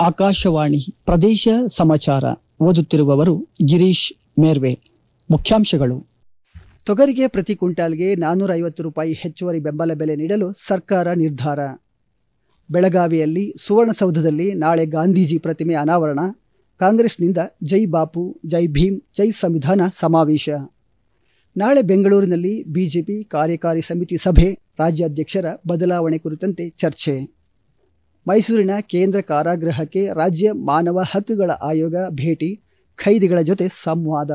ಆಕಾಶವಾಣಿ ಪ್ರದೇಶ ಸಮಾಚಾರ ಓದುತ್ತಿರುವವರು ಗಿರೀಶ್ ಮೇರ್ವೆ ಮುಖ್ಯಾಂಶಗಳು ತೊಗರಿಗೆ ಪ್ರತಿ ಕ್ವಿಂಟಾಲ್ಗೆ ನಾನ್ನೂರ ಐವತ್ತು ರೂಪಾಯಿ ಹೆಚ್ಚುವರಿ ಬೆಂಬಲ ಬೆಲೆ ನೀಡಲು ಸರ್ಕಾರ ನಿರ್ಧಾರ ಬೆಳಗಾವಿಯಲ್ಲಿ ಸುವರ್ಣಸೌಧದಲ್ಲಿ ನಾಳೆ ಗಾಂಧೀಜಿ ಪ್ರತಿಮೆ ಅನಾವರಣ ಕಾಂಗ್ರೆಸ್ನಿಂದ ಜೈ ಬಾಪು ಜೈ ಭೀಮ್ ಜೈ ಸಂವಿಧಾನ ಸಮಾವೇಶ ನಾಳೆ ಬೆಂಗಳೂರಿನಲ್ಲಿ ಬಿಜೆಪಿ ಕಾರ್ಯಕಾರಿ ಸಮಿತಿ ಸಭೆ ರಾಜ್ಯಾಧ್ಯಕ್ಷರ ಬದಲಾವಣೆ ಕುರಿತಂತೆ ಚರ್ಚೆ ಮೈಸೂರಿನ ಕೇಂದ್ರ ಕಾರಾಗೃಹಕ್ಕೆ ರಾಜ್ಯ ಮಾನವ ಹಕ್ಕುಗಳ ಆಯೋಗ ಭೇಟಿ ಖೈದಿಗಳ ಜೊತೆ ಸಂವಾದ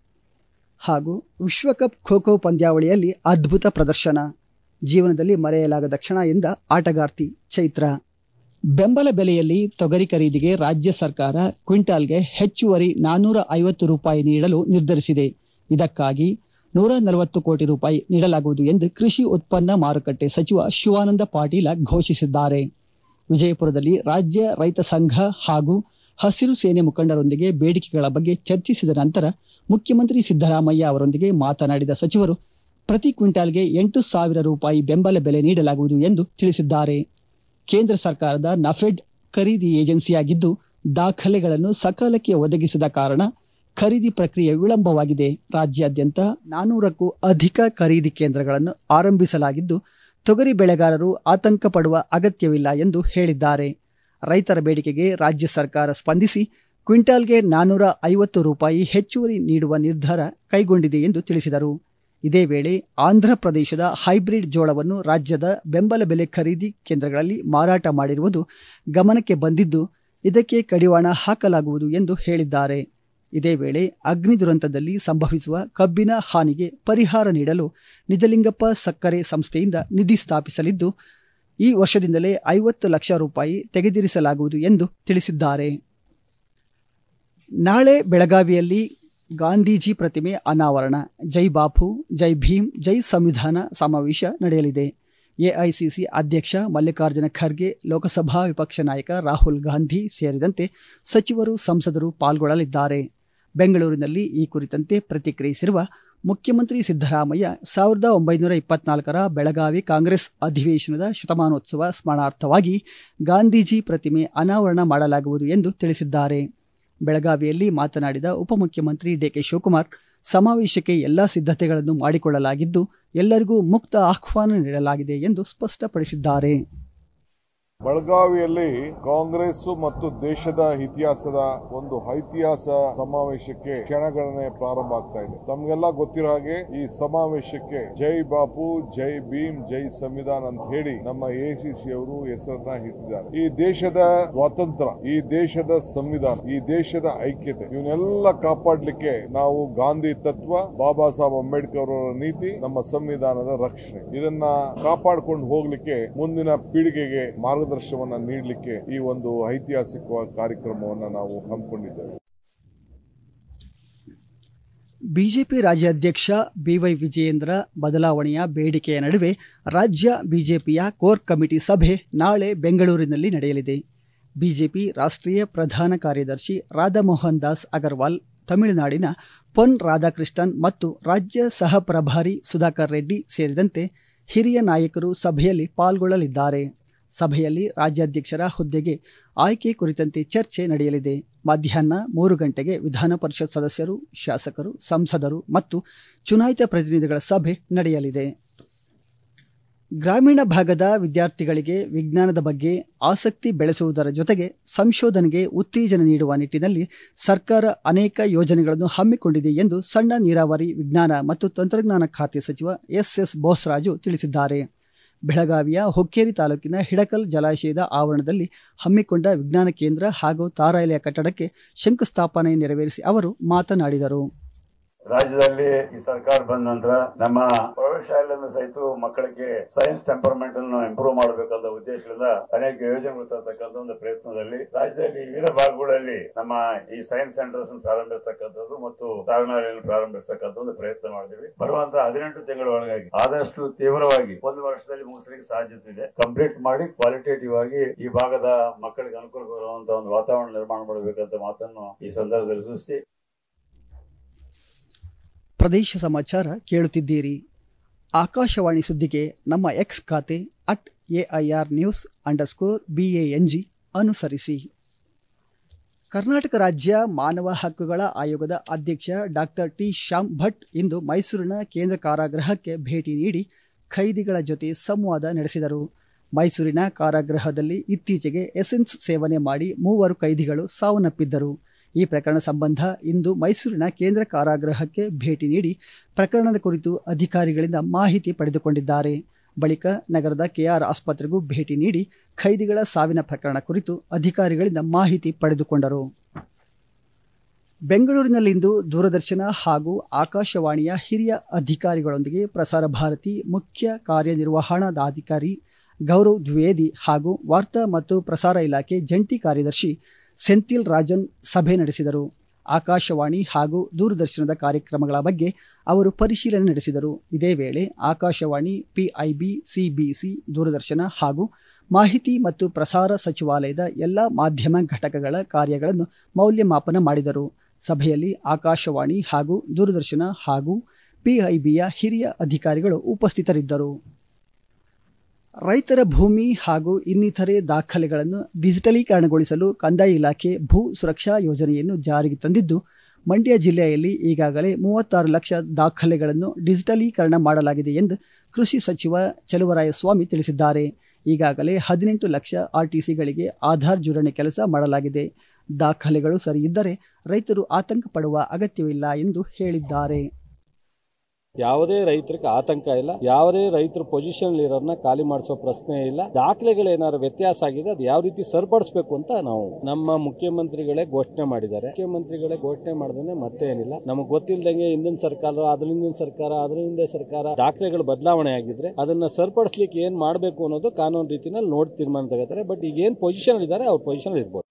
ಹಾಗೂ ವಿಶ್ವಕಪ್ ಖೋ ಖೋ ಪಂದ್ಯಾವಳಿಯಲ್ಲಿ ಅದ್ಭುತ ಪ್ರದರ್ಶನ ಜೀವನದಲ್ಲಿ ಮರೆಯಲಾಗದ ಕ್ಷಣ ಎಂದ ಆಟಗಾರ್ತಿ ಚೈತ್ರ ಬೆಂಬಲ ಬೆಲೆಯಲ್ಲಿ ತೊಗರಿ ಖರೀದಿಗೆ ರಾಜ್ಯ ಸರ್ಕಾರ ಕ್ವಿಂಟಾಲ್ಗೆ ಹೆಚ್ಚುವರಿ ನಾನ್ನೂರ ಐವತ್ತು ರೂಪಾಯಿ ನೀಡಲು ನಿರ್ಧರಿಸಿದೆ ಇದಕ್ಕಾಗಿ ನೂರ ನಲವತ್ತು ಕೋಟಿ ರೂಪಾಯಿ ನೀಡಲಾಗುವುದು ಎಂದು ಕೃಷಿ ಉತ್ಪನ್ನ ಮಾರುಕಟ್ಟೆ ಸಚಿವ ಶಿವಾನಂದ ಪಾಟೀಲ ಘೋಷಿಸಿದ್ದಾರೆ ವಿಜಯಪುರದಲ್ಲಿ ರಾಜ್ಯ ರೈತ ಸಂಘ ಹಾಗೂ ಹಸಿರು ಸೇನೆ ಮುಖಂಡರೊಂದಿಗೆ ಬೇಡಿಕೆಗಳ ಬಗ್ಗೆ ಚರ್ಚಿಸಿದ ನಂತರ ಮುಖ್ಯಮಂತ್ರಿ ಸಿದ್ದರಾಮಯ್ಯ ಅವರೊಂದಿಗೆ ಮಾತನಾಡಿದ ಸಚಿವರು ಪ್ರತಿ ಕ್ವಿಂಟಾಲ್ಗೆ ಎಂಟು ಸಾವಿರ ರೂಪಾಯಿ ಬೆಂಬಲ ಬೆಲೆ ನೀಡಲಾಗುವುದು ಎಂದು ತಿಳಿಸಿದ್ದಾರೆ ಕೇಂದ್ರ ಸರ್ಕಾರದ ನಫೆಡ್ ಖರೀದಿ ಏಜೆನ್ಸಿಯಾಗಿದ್ದು ದಾಖಲೆಗಳನ್ನು ಸಕಾಲಕ್ಕೆ ಒದಗಿಸದ ಕಾರಣ ಖರೀದಿ ಪ್ರಕ್ರಿಯೆ ವಿಳಂಬವಾಗಿದೆ ರಾಜ್ಯಾದ್ಯಂತ ನಾನೂರಕ್ಕೂ ಅಧಿಕ ಖರೀದಿ ಕೇಂದ್ರಗಳನ್ನು ಆರಂಭಿಸಲಾಗಿದ್ದು ತೊಗರಿ ಬೆಳೆಗಾರರು ಆತಂಕ ಪಡುವ ಅಗತ್ಯವಿಲ್ಲ ಎಂದು ಹೇಳಿದ್ದಾರೆ ರೈತರ ಬೇಡಿಕೆಗೆ ರಾಜ್ಯ ಸರ್ಕಾರ ಸ್ಪಂದಿಸಿ ಕ್ವಿಂಟಾಲ್ಗೆ ನಾನ್ನೂರ ಐವತ್ತು ರೂಪಾಯಿ ಹೆಚ್ಚುವರಿ ನೀಡುವ ನಿರ್ಧಾರ ಕೈಗೊಂಡಿದೆ ಎಂದು ತಿಳಿಸಿದರು ಇದೇ ವೇಳೆ ಆಂಧ್ರ ಪ್ರದೇಶದ ಹೈಬ್ರಿಡ್ ಜೋಳವನ್ನು ರಾಜ್ಯದ ಬೆಂಬಲ ಬೆಲೆ ಖರೀದಿ ಕೇಂದ್ರಗಳಲ್ಲಿ ಮಾರಾಟ ಮಾಡಿರುವುದು ಗಮನಕ್ಕೆ ಬಂದಿದ್ದು ಇದಕ್ಕೆ ಕಡಿವಾಣ ಹಾಕಲಾಗುವುದು ಎಂದು ಹೇಳಿದ್ದಾರೆ ಇದೇ ವೇಳೆ ಅಗ್ನಿ ದುರಂತದಲ್ಲಿ ಸಂಭವಿಸುವ ಕಬ್ಬಿನ ಹಾನಿಗೆ ಪರಿಹಾರ ನೀಡಲು ನಿಜಲಿಂಗಪ್ಪ ಸಕ್ಕರೆ ಸಂಸ್ಥೆಯಿಂದ ನಿಧಿ ಸ್ಥಾಪಿಸಲಿದ್ದು ಈ ವರ್ಷದಿಂದಲೇ ಐವತ್ತು ಲಕ್ಷ ರೂಪಾಯಿ ತೆಗೆದಿರಿಸಲಾಗುವುದು ಎಂದು ತಿಳಿಸಿದ್ದಾರೆ ನಾಳೆ ಬೆಳಗಾವಿಯಲ್ಲಿ ಗಾಂಧೀಜಿ ಪ್ರತಿಮೆ ಅನಾವರಣ ಜೈ ಬಾಪು ಜೈ ಭೀಮ್ ಜೈ ಸಂವಿಧಾನ ಸಮಾವೇಶ ನಡೆಯಲಿದೆ ಎಐಸಿಸಿ ಅಧ್ಯಕ್ಷ ಮಲ್ಲಿಕಾರ್ಜುನ ಖರ್ಗೆ ಲೋಕಸಭಾ ವಿಪಕ್ಷ ನಾಯಕ ರಾಹುಲ್ ಗಾಂಧಿ ಸೇರಿದಂತೆ ಸಚಿವರು ಸಂಸದರು ಪಾಲ್ಗೊಳ್ಳಲಿದ್ದಾರೆ ಬೆಂಗಳೂರಿನಲ್ಲಿ ಈ ಕುರಿತಂತೆ ಪ್ರತಿಕ್ರಿಯಿಸಿರುವ ಮುಖ್ಯಮಂತ್ರಿ ಸಿದ್ದರಾಮಯ್ಯ ಸಾವಿರದ ಒಂಬೈನೂರ ಇಪ್ಪತ್ನಾಲ್ಕರ ಬೆಳಗಾವಿ ಕಾಂಗ್ರೆಸ್ ಅಧಿವೇಶನದ ಶತಮಾನೋತ್ಸವ ಸ್ಮರಣಾರ್ಥವಾಗಿ ಗಾಂಧೀಜಿ ಪ್ರತಿಮೆ ಅನಾವರಣ ಮಾಡಲಾಗುವುದು ಎಂದು ತಿಳಿಸಿದ್ದಾರೆ ಬೆಳಗಾವಿಯಲ್ಲಿ ಮಾತನಾಡಿದ ಉಪಮುಖ್ಯಮಂತ್ರಿ ಡಿಕೆ ಶಿವಕುಮಾರ್ ಸಮಾವೇಶಕ್ಕೆ ಎಲ್ಲಾ ಸಿದ್ಧತೆಗಳನ್ನು ಮಾಡಿಕೊಳ್ಳಲಾಗಿದ್ದು ಎಲ್ಲರಿಗೂ ಮುಕ್ತ ಆಹ್ವಾನ ನೀಡಲಾಗಿದೆ ಎಂದು ಸ್ಪಷ್ಟಪಡಿಸಿದ್ದಾರೆ ಬೆಳಗಾವಿಯಲ್ಲಿ ಕಾಂಗ್ರೆಸ್ ಮತ್ತು ದೇಶದ ಇತಿಹಾಸದ ಒಂದು ಐತಿಹಾಸ ಸಮಾವೇಶಕ್ಕೆ ಕ್ಷಣಗಣನೆ ಪ್ರಾರಂಭ ಆಗ್ತಾ ಇದೆ ತಮ್ಗೆಲ್ಲ ಗೊತ್ತಿರೋ ಹಾಗೆ ಈ ಸಮಾವೇಶಕ್ಕೆ ಜೈ ಬಾಪು ಜೈ ಭೀಮ್ ಜೈ ಸಂವಿಧಾನ ಅಂತ ಹೇಳಿ ನಮ್ಮ ಎಸಿಸಿ ಅವರು ಹೆಸರನ್ನ ಇಟ್ಟಿದ್ದಾರೆ ಈ ದೇಶದ ಸ್ವಾತಂತ್ರ್ಯ ಈ ದೇಶದ ಸಂವಿಧಾನ ಈ ದೇಶದ ಐಕ್ಯತೆ ಇವನ್ನೆಲ್ಲ ಕಾಪಾಡಲಿಕ್ಕೆ ನಾವು ಗಾಂಧಿ ತತ್ವ ಬಾಬಾ ಸಾಹೇಬ್ ಅಂಬೇಡ್ಕರ್ ಅವರ ನೀತಿ ನಮ್ಮ ಸಂವಿಧಾನದ ರಕ್ಷಣೆ ಇದನ್ನ ಕಾಪಾಡಿಕೊಂಡು ಹೋಗ್ಲಿಕ್ಕೆ ಮುಂದಿನ ಪೀಳಿಗೆಗೆ ಮಾರ್ಗದರ್ಶನ ಮಾರ್ಗದರ್ಶನವನ್ನ ನೀಡಲಿಕ್ಕೆ ಈ ಒಂದು ಐತಿಹಾಸಿಕ ಕಾರ್ಯಕ್ರಮವನ್ನು ನಾವು ಹಮ್ಮಿಕೊಂಡಿದ್ದೇವೆ ಬಿಜೆಪಿ ರಾಜ್ಯಾಧ್ಯಕ್ಷ ಬಿವೈ ವಿಜಯೇಂದ್ರ ಬದಲಾವಣೆಯ ಬೇಡಿಕೆಯ ನಡುವೆ ರಾಜ್ಯ ಬಿಜೆಪಿಯ ಕೋರ್ ಕಮಿಟಿ ಸಭೆ ನಾಳೆ ಬೆಂಗಳೂರಿನಲ್ಲಿ ನಡೆಯಲಿದೆ ಬಿಜೆಪಿ ರಾಷ್ಟ್ರೀಯ ಪ್ರಧಾನ ಕಾರ್ಯದರ್ಶಿ ರಾಧಾಮೋಹನ್ ದಾಸ್ ಅಗರ್ವಾಲ್ ತಮಿಳುನಾಡಿನ ಪೊನ್ ರಾಧಾಕೃಷ್ಣನ್ ಮತ್ತು ರಾಜ್ಯ ಸಹ ಪ್ರಭಾರಿ ಸುಧಾಕರ್ ರೆಡ್ಡಿ ಸೇರಿದಂತೆ ಹಿರಿಯ ನಾಯಕರು ಸಭೆಯಲ್ಲಿ ಪಾಲ್ಗೊಳ್ಳಲಿದ್ದಾರೆ ಸಭೆಯಲ್ಲಿ ರಾಜ್ಯಾಧ್ಯಕ್ಷರ ಹುದ್ದೆಗೆ ಆಯ್ಕೆ ಕುರಿತಂತೆ ಚರ್ಚೆ ನಡೆಯಲಿದೆ ಮಧ್ಯಾಹ್ನ ಮೂರು ಗಂಟೆಗೆ ವಿಧಾನ ಪರಿಷತ್ ಸದಸ್ಯರು ಶಾಸಕರು ಸಂಸದರು ಮತ್ತು ಚುನಾಯಿತ ಪ್ರತಿನಿಧಿಗಳ ಸಭೆ ನಡೆಯಲಿದೆ ಗ್ರಾಮೀಣ ಭಾಗದ ವಿದ್ಯಾರ್ಥಿಗಳಿಗೆ ವಿಜ್ಞಾನದ ಬಗ್ಗೆ ಆಸಕ್ತಿ ಬೆಳೆಸುವುದರ ಜೊತೆಗೆ ಸಂಶೋಧನೆಗೆ ಉತ್ತೇಜನ ನೀಡುವ ನಿಟ್ಟಿನಲ್ಲಿ ಸರ್ಕಾರ ಅನೇಕ ಯೋಜನೆಗಳನ್ನು ಹಮ್ಮಿಕೊಂಡಿದೆ ಎಂದು ಸಣ್ಣ ನೀರಾವರಿ ವಿಜ್ಞಾನ ಮತ್ತು ತಂತ್ರಜ್ಞಾನ ಖಾತೆ ಸಚಿವ ಎಸ್ಎಸ್ ಬೋಸರಾಜು ತಿಳಿಸಿದ್ದಾರೆ ಬೆಳಗಾವಿಯ ಹುಕ್ಕೇರಿ ತಾಲೂಕಿನ ಹಿಡಕಲ್ ಜಲಾಶಯದ ಆವರಣದಲ್ಲಿ ಹಮ್ಮಿಕೊಂಡ ವಿಜ್ಞಾನ ಕೇಂದ್ರ ಹಾಗೂ ತಾರಾಲಯ ಕಟ್ಟಡಕ್ಕೆ ಶಂಕುಸ್ಥಾಪನೆ ನೆರವೇರಿಸಿ ಅವರು ಮಾತನಾಡಿದರು ರಾಜ್ಯದಲ್ಲಿ ಈ ಸರ್ಕಾರ ಬಂದ ನಂತರ ನಮ್ಮ ಪ್ರೌಢಶಾಲೆಯನ್ನು ಸಹಿತ ಮಕ್ಕಳಿಗೆ ಸೈನ್ಸ್ ಟೆಂಪರ್ಮೆಂಟ್ ಅನ್ನು ಇಂಪ್ರೂವ್ ಮಾಡಬೇಕಂತ ಉದ್ದೇಶದಿಂದ ಅನೇಕ ಯೋಜನೆಗಳು ತರ್ತಕ್ಕಂಥ ಒಂದು ಪ್ರಯತ್ನದಲ್ಲಿ ರಾಜ್ಯದಲ್ಲಿ ವಿವಿಧ ಭಾಗಗಳಲ್ಲಿ ನಮ್ಮ ಈ ಸೈನ್ಸ್ ಸೆಂಟರ್ಸ್ ಪ್ರಾರಂಭಿಸತಕ್ಕಂಥದ್ದು ಮತ್ತು ತಾರಣಾಲಯನ್ನು ಪ್ರಾರಂಭಿಸತಕ್ಕಂಥ ಒಂದು ಪ್ರಯತ್ನ ಮಾಡಿದ್ವಿ ಬರುವಂತ ಹದಿನೆಂಟು ತಿಂಗಳ ಒಳಗಾಗಿ ಆದಷ್ಟು ತೀವ್ರವಾಗಿ ಒಂದು ವರ್ಷದಲ್ಲಿ ಮುಗಿಸಲಿಕ್ಕೆ ಸಾಧ್ಯತೆ ಇದೆ ಕಂಪ್ಲೀಟ್ ಮಾಡಿ ಕ್ವಾಲಿಟೇಟಿವ್ ಆಗಿ ಈ ಭಾಗದ ಮಕ್ಕಳಿಗೆ ಅನುಕೂಲ ಬರುವಂತಹ ಒಂದು ವಾತಾವರಣ ನಿರ್ಮಾಣ ಮಾಡಬೇಕಂತ ಮಾತನ್ನು ಈ ಸಂದರ್ಭದಲ್ಲಿ ಸೂಚಿಸಿ ಪ್ರದೇಶ ಸಮಾಚಾರ ಕೇಳುತ್ತಿದ್ದೀರಿ ಆಕಾಶವಾಣಿ ಸುದ್ದಿಗೆ ನಮ್ಮ ಎಕ್ಸ್ ಖಾತೆ at AIR news underscore BANG ಅನುಸರಿಸಿ ಕರ್ನಾಟಕ ರಾಜ್ಯ ಮಾನವ ಹಕ್ಕುಗಳ ಆಯೋಗದ ಅಧ್ಯಕ್ಷ ಡಾಕ್ಟರ್ ಟಿ ಶ್ಯಾಮ್ ಭಟ್ ಇಂದು ಮೈಸೂರಿನ ಕೇಂದ್ರ ಕಾರಾಗೃಹಕ್ಕೆ ಭೇಟಿ ನೀಡಿ ಖೈದಿಗಳ ಜೊತೆ ಸಂವಾದ ನಡೆಸಿದರು ಮೈಸೂರಿನ ಕಾರಾಗೃಹದಲ್ಲಿ ಇತ್ತೀಚೆಗೆ ಎಸೆನ್ಸ್ ಸೇವನೆ ಮಾಡಿ ಮೂವರು ಖೈದಿಗಳು ಸಾವನ್ನಪ್ಪಿದ್ದರು ಈ ಪ್ರಕರಣ ಸಂಬಂಧ ಇಂದು ಮೈಸೂರಿನ ಕೇಂದ್ರ ಕಾರಾಗೃಹಕ್ಕೆ ಭೇಟಿ ನೀಡಿ ಪ್ರಕರಣದ ಕುರಿತು ಅಧಿಕಾರಿಗಳಿಂದ ಮಾಹಿತಿ ಪಡೆದುಕೊಂಡಿದ್ದಾರೆ ಬಳಿಕ ನಗರದ ಕೆಆರ್ ಆಸ್ಪತ್ರೆಗೂ ಭೇಟಿ ನೀಡಿ ಖೈದಿಗಳ ಸಾವಿನ ಪ್ರಕರಣ ಕುರಿತು ಅಧಿಕಾರಿಗಳಿಂದ ಮಾಹಿತಿ ಪಡೆದುಕೊಂಡರು ಬೆಂಗಳೂರಿನಲ್ಲಿಂದು ದೂರದರ್ಶನ ಹಾಗೂ ಆಕಾಶವಾಣಿಯ ಹಿರಿಯ ಅಧಿಕಾರಿಗಳೊಂದಿಗೆ ಪ್ರಸಾರ ಭಾರತಿ ಮುಖ್ಯ ಕಾರ್ಯನಿರ್ವಹಣಾಧಿಕಾರಿ ಗೌರವ್ ದ್ವಿವೇದಿ ಹಾಗೂ ವಾರ್ತಾ ಮತ್ತು ಪ್ರಸಾರ ಇಲಾಖೆ ಜಂಟಿ ಕಾರ್ಯದರ್ಶಿ ಸೆಂಥಿಲ್ ರಾಜನ್ ಸಭೆ ನಡೆಸಿದರು ಆಕಾಶವಾಣಿ ಹಾಗೂ ದೂರದರ್ಶನದ ಕಾರ್ಯಕ್ರಮಗಳ ಬಗ್ಗೆ ಅವರು ಪರಿಶೀಲನೆ ನಡೆಸಿದರು ಇದೇ ವೇಳೆ ಆಕಾಶವಾಣಿ ಪಿಐಬಿ ಸಿಬಿಸಿ ದೂರದರ್ಶನ ಹಾಗೂ ಮಾಹಿತಿ ಮತ್ತು ಪ್ರಸಾರ ಸಚಿವಾಲಯದ ಎಲ್ಲ ಮಾಧ್ಯಮ ಘಟಕಗಳ ಕಾರ್ಯಗಳನ್ನು ಮೌಲ್ಯಮಾಪನ ಮಾಡಿದರು ಸಭೆಯಲ್ಲಿ ಆಕಾಶವಾಣಿ ಹಾಗೂ ದೂರದರ್ಶನ ಹಾಗೂ ಪಿಐಬಿಯ ಹಿರಿಯ ಅಧಿಕಾರಿಗಳು ಉಪಸ್ಥಿತರಿದ್ದರು ರೈತರ ಭೂಮಿ ಹಾಗೂ ಇನ್ನಿತರೆ ದಾಖಲೆಗಳನ್ನು ಡಿಜಿಟಲೀಕರಣಗೊಳಿಸಲು ಕಂದಾಯ ಇಲಾಖೆ ಭೂ ಸುರಕ್ಷಾ ಯೋಜನೆಯನ್ನು ಜಾರಿಗೆ ತಂದಿದ್ದು ಮಂಡ್ಯ ಜಿಲ್ಲೆಯಲ್ಲಿ ಈಗಾಗಲೇ ಮೂವತ್ತಾರು ಲಕ್ಷ ದಾಖಲೆಗಳನ್ನು ಡಿಜಿಟಲೀಕರಣ ಮಾಡಲಾಗಿದೆ ಎಂದು ಕೃಷಿ ಸಚಿವ ಚಲುವರಾಯಸ್ವಾಮಿ ತಿಳಿಸಿದ್ದಾರೆ ಈಗಾಗಲೇ ಹದಿನೆಂಟು ಲಕ್ಷ ಆರ್ಟಿಸಿಗಳಿಗೆ ಆಧಾರ್ ಜೋಡಣೆ ಕೆಲಸ ಮಾಡಲಾಗಿದೆ ದಾಖಲೆಗಳು ಸರಿಯಿದ್ದರೆ ರೈತರು ಆತಂಕ ಪಡುವ ಅಗತ್ಯವಿಲ್ಲ ಎಂದು ಹೇಳಿದ್ದಾರೆ ಯಾವುದೇ ರೈತರಿಗೆ ಆತಂಕ ಇಲ್ಲ ಯಾವುದೇ ರೈತರು ಪೊಸಿಷನ್ ಇರೋರ್ನ ಖಾಲಿ ಮಾಡಿಸೋ ಪ್ರಶ್ನೆ ಇಲ್ಲ ದಾಖಲೆಗಳು ಏನಾದ್ರು ವ್ಯತ್ಯಾಸ ಆಗಿದೆ ಅದು ಯಾವ ರೀತಿ ಸರಿಪಡಿಸಬೇಕು ಅಂತ ನಾವು ನಮ್ಮ ಮುಖ್ಯಮಂತ್ರಿಗಳೇ ಘೋಷಣೆ ಮಾಡಿದ್ದಾರೆ ಮುಖ್ಯಮಂತ್ರಿಗಳೇ ಘೋಷಣೆ ಮಾಡಿದ್ರೆ ಮತ್ತೆ ಏನಿಲ್ಲ ನಮಗೆ ಗೊತ್ತಿಲ್ಲದಂಗೆ ಹಿಂದಿನ ಸರ್ಕಾರ ಅದ್ರ ಹಿಂದಿನ ಸರ್ಕಾರ ಅದ್ರ ಹಿಂದೆ ಸರ್ಕಾರ ದಾಖಲೆಗಳು ಬದಲಾವಣೆ ಆಗಿದ್ರೆ ಅದನ್ನ ಸರಿಪಡಿಸ್ಲಿಕ್ಕೆ ಏನ್ ಮಾಡಬೇಕು ಅನ್ನೋದು ಕಾನೂನು ರೀತಿನಲ್ಲಿ ನೋಡಿ ತೀರ್ಮಾನ ತಗೋತಾರೆ ಬಟ್ ಈಗ ಏನ್ ಪೊಸಿಷನ್ ಇದ್ದಾರೆ ಅವ್ರ ಪೊಸಿಷನ್ ಇರ್ಬೋದು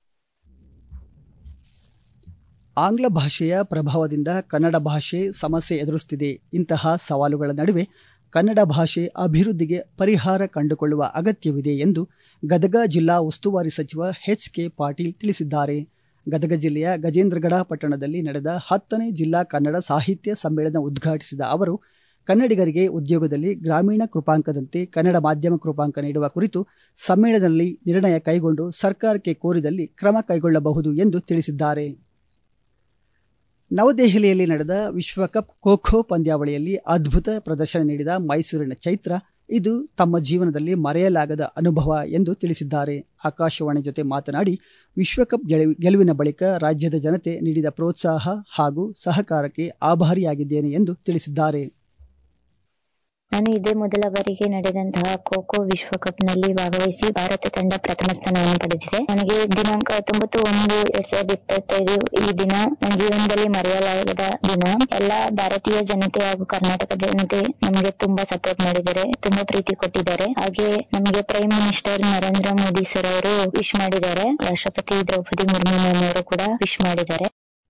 ಆಂಗ್ಲ ಭಾಷೆಯ ಪ್ರಭಾವದಿಂದ ಕನ್ನಡ ಭಾಷೆ ಸಮಸ್ಯೆ ಎದುರಿಸುತ್ತಿದೆ ಇಂತಹ ಸವಾಲುಗಳ ನಡುವೆ ಕನ್ನಡ ಭಾಷೆ ಅಭಿವೃದ್ಧಿಗೆ ಪರಿಹಾರ ಕಂಡುಕೊಳ್ಳುವ ಅಗತ್ಯವಿದೆ ಎಂದು ಗದಗ ಜಿಲ್ಲಾ ಉಸ್ತುವಾರಿ ಸಚಿವ ಎಚ್ ಕೆ ಪಾಟೀಲ್ ತಿಳಿಸಿದ್ದಾರೆ ಗದಗ ಜಿಲ್ಲೆಯ ಗಜೇಂದ್ರಗಡ ಪಟ್ಟಣದಲ್ಲಿ ನಡೆದ ಹತ್ತನೇ ಜಿಲ್ಲಾ ಕನ್ನಡ ಸಾಹಿತ್ಯ ಸಮ್ಮೇಳನ ಉದ್ಘಾಟಿಸಿದ ಅವರು ಕನ್ನಡಿಗರಿಗೆ ಉದ್ಯೋಗದಲ್ಲಿ ಗ್ರಾಮೀಣ ಕೃಪಾಂಕದಂತೆ ಕನ್ನಡ ಮಾಧ್ಯಮ ಕೃಪಾಂಕ ನೀಡುವ ಕುರಿತು ಸಮ್ಮೇಳನದಲ್ಲಿ ನಿರ್ಣಯ ಕೈಗೊಂಡು ಸರ್ಕಾರಕ್ಕೆ ಕೋರಿದಲ್ಲಿ ಕ್ರಮ ಕೈಗೊಳ್ಳಬಹುದು ಎಂದು ತಿಳಿಸಿದ್ದಾರೆ ನವದೆಹಲಿಯಲ್ಲಿ ನಡೆದ ವಿಶ್ವಕಪ್ ಖೋ ಖೋ ಪಂದ್ಯಾವಳಿಯಲ್ಲಿ ಅದ್ಭುತ ಪ್ರದರ್ಶನ ನೀಡಿದ ಮೈಸೂರಿನ ಚೈತ್ರ ಇದು ತಮ್ಮ ಜೀವನದಲ್ಲಿ ಮರೆಯಲಾಗದ ಅನುಭವ ಎಂದು ತಿಳಿಸಿದ್ದಾರೆ ಆಕಾಶವಾಣಿ ಜೊತೆ ಮಾತನಾಡಿ ವಿಶ್ವಕಪ್ ಗೆಲುವಿನ ಬಳಿಕ ರಾಜ್ಯದ ಜನತೆ ನೀಡಿದ ಪ್ರೋತ್ಸಾಹ ಹಾಗೂ ಸಹಕಾರಕ್ಕೆ ಆಭಾರಿಯಾಗಿದ್ದೇನೆ ಎಂದು ತಿಳಿಸಿದ್ದಾರೆ ನಾನು ಇದೇ ಮೊದಲ ಬಾರಿಗೆ ನಡೆದಂತಹ ಖೋ ಖೋ ವಿಶ್ವಕಪ್ನಲ್ಲಿ ಭಾಗವಹಿಸಿ ಭಾರತ ತಂಡ ಪ್ರಥಮ ಸ್ಥಾನವನ್ನು ಪಡೆದಿದೆ ನನಗೆ ದಿನಾಂಕ ಹತ್ತೊಂಬತ್ತು ಒಂದು ಎರಡ್ ಸಾವಿರದ ಇಪ್ಪತ್ತೈದು ಈ ದಿನ ನನ್ನ ಜೀವನದಲ್ಲಿ ಮರೆಯಲಾಗದ ದಿನ ಎಲ್ಲಾ ಭಾರತೀಯ ಜನತೆ ಹಾಗೂ ಕರ್ನಾಟಕ ಜನತೆ ನಮಗೆ ತುಂಬಾ ಸಪೋರ್ಟ್ ಮಾಡಿದ್ದಾರೆ ತುಂಬಾ ಪ್ರೀತಿ ಕೊಟ್ಟಿದ್ದಾರೆ ಹಾಗೆ ನಮಗೆ prime minister Narendra Modi sir ಅವರು ವಿಶ್ ಮಾಡಿದ್ದಾರೆ ರಾಷ್ಟ್ರಪತಿ ದ್ರೌಪದಿ ಮುರ್ಮು ಅವರು ಕೂಡ ವಿಶ್ ಮಾಡಿದ್ದಾರೆ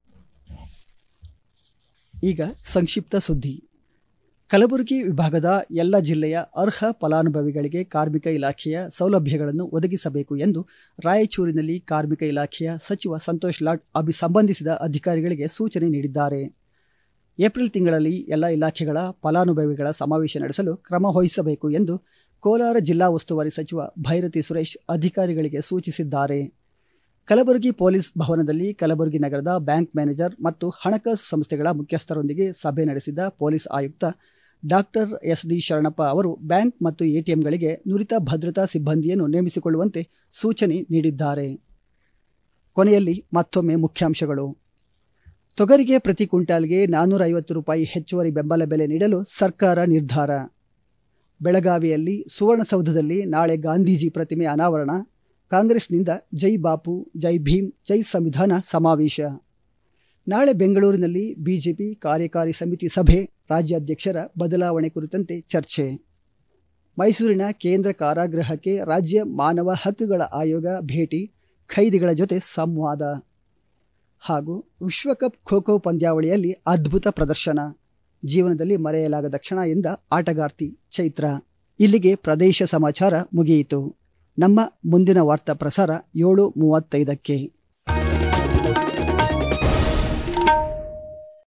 ಈಗ ಸಂಕ್ಷಿಪ್ತ ಸುದ್ದಿ ಕಲಬುರಗಿ ವಿಭಾಗದ ಎಲ್ಲ ಜಿಲ್ಲೆಯ ಅರ್ಹ ಫಲಾನುಭವಿಗಳಿಗೆ ಕಾರ್ಮಿಕ ಇಲಾಖೆಯ ಸೌಲಭ್ಯಗಳನ್ನು ಒದಗಿಸಬೇಕು ಎಂದು ರಾಯಚೂರಿನಲ್ಲಿ ಕಾರ್ಮಿಕ ಇಲಾಖೆಯ ಸಚಿವ ಸಂತೋಷ್ ಲಾಡ್ ಅಭಿ ಸಂಬಂಧಿಸಿದ ಅಧಿಕಾರಿಗಳಿಗೆ ಸೂಚನೆ ನೀಡಿದ್ದಾರೆ ಏಪ್ರಿಲ್ ತಿಂಗಳಲ್ಲಿ ಎಲ್ಲ ಇಲಾಖೆಗಳ ಫಲಾನುಭವಿಗಳ ಸಮಾವೇಶ ನಡೆಸಲು ಕ್ರಮ ವಹಿಸಬೇಕು ಎಂದು ಕೋಲಾರ ಜಿಲ್ಲಾ ಉಸ್ತುವಾರಿ ಸಚಿವ ಭೈರತಿ ಸುರೇಶ್ ಅಧಿಕಾರಿಗಳಿಗೆ ಸೂಚಿಸಿದ್ದಾರೆ ಕಲಬುರಗಿ ಪೊಲೀಸ್ ಭವನದಲ್ಲಿ ಕಲಬುರಗಿ ನಗರದ ಬ್ಯಾಂಕ್ ಮ್ಯಾನೇಜರ್ ಮತ್ತು ಹಣಕಾಸು ಸಂಸ್ಥೆಗಳ ಮುಖ್ಯಸ್ಥರೊಂದಿಗೆ ಸಭೆ ನಡೆಸಿದ ಪೊಲೀಸ್ ಆಯುಕ್ತ ಡಾಕ್ಟರ್ ಎಸ್ ಡಿ ಶರಣಪ್ಪ ಅವರು ಬ್ಯಾಂಕ್ ಮತ್ತು ಎಟಿಎಂಗಳಿಗೆ ನುರಿತ ಭದ್ರತಾ ಸಿಬ್ಬಂದಿಯನ್ನು ನೇಮಿಸಿಕೊಳ್ಳುವಂತೆ ಸೂಚನೆ ನೀಡಿದ್ದಾರೆ ಕೊನೆಯಲ್ಲಿ ಮತ್ತೊಮ್ಮೆ ಮುಖ್ಯಾಂಶಗಳು ತೊಗರಿಗೆ ಪ್ರತಿ ಕ್ವಿಂಟಾಲ್ಗೆ ನಾನ್ನೂರ ಐವತ್ತು ರೂಪಾಯಿ ಹೆಚ್ಚುವರಿ ಬೆಂಬಲ ಬೆಲೆ ನೀಡಲು ಸರ್ಕಾರ ನಿರ್ಧಾರ ಬೆಳಗಾವಿಯಲ್ಲಿ ಸುವರ್ಣಸೌಧದಲ್ಲಿ ನಾಳೆ ಗಾಂಧೀಜಿ ಪ್ರತಿಮೆ ಅನಾವರಣ ಕಾಂಗ್ರೆಸ್ನಿಂದ ಜೈ ಬಾಪು ಜೈ ಭೀಮ್ ಜೈ ಸಂವಿಧಾನ ಸಮಾವೇಶ ನಾಳೆ ಬೆಂಗಳೂರಿನಲ್ಲಿ ಬಿಜೆಪಿ ಕಾರ್ಯಕಾರಿ ಸಮಿತಿ ಸಭೆ ರಾಜ್ಯಾಧ್ಯಕ್ಷರ ಬದಲಾವಣೆ ಕುರಿತಂತೆ ಚರ್ಚೆ ಮೈಸೂರಿನ ಕೇಂದ್ರ ಕಾರಾಗೃಹಕ್ಕೆ ರಾಜ್ಯ ಮಾನವ ಹಕ್ಕುಗಳ ಆಯೋಗ ಭೇಟಿ ಖೈದಿಗಳ ಜೊತೆ ಸಂವಾದ ಹಾಗೂ ವಿಶ್ವಕಪ್ ಖೋ ಖೋ ಪಂದ್ಯಾವಳಿಯಲ್ಲಿ ಅದ್ಭುತ ಪ್ರದರ್ಶನ ಜೀವನದಲ್ಲಿ ಮರೆಯಲಾಗದ ಕ್ಷಣ ಎಂದ ಆಟಗಾರ್ತಿ ಚೈತ್ರ ಇಲ್ಲಿಗೆ ಪ್ರದೇಶ ಸಮಾಚಾರ ಮುಗಿಯಿತು ನಮ್ಮ ಮುಂದಿನ ವಾರ್ತಾ ಪ್ರಸಾರ ಏಳು ಮೂವತ್ತೈದಕ್ಕೆ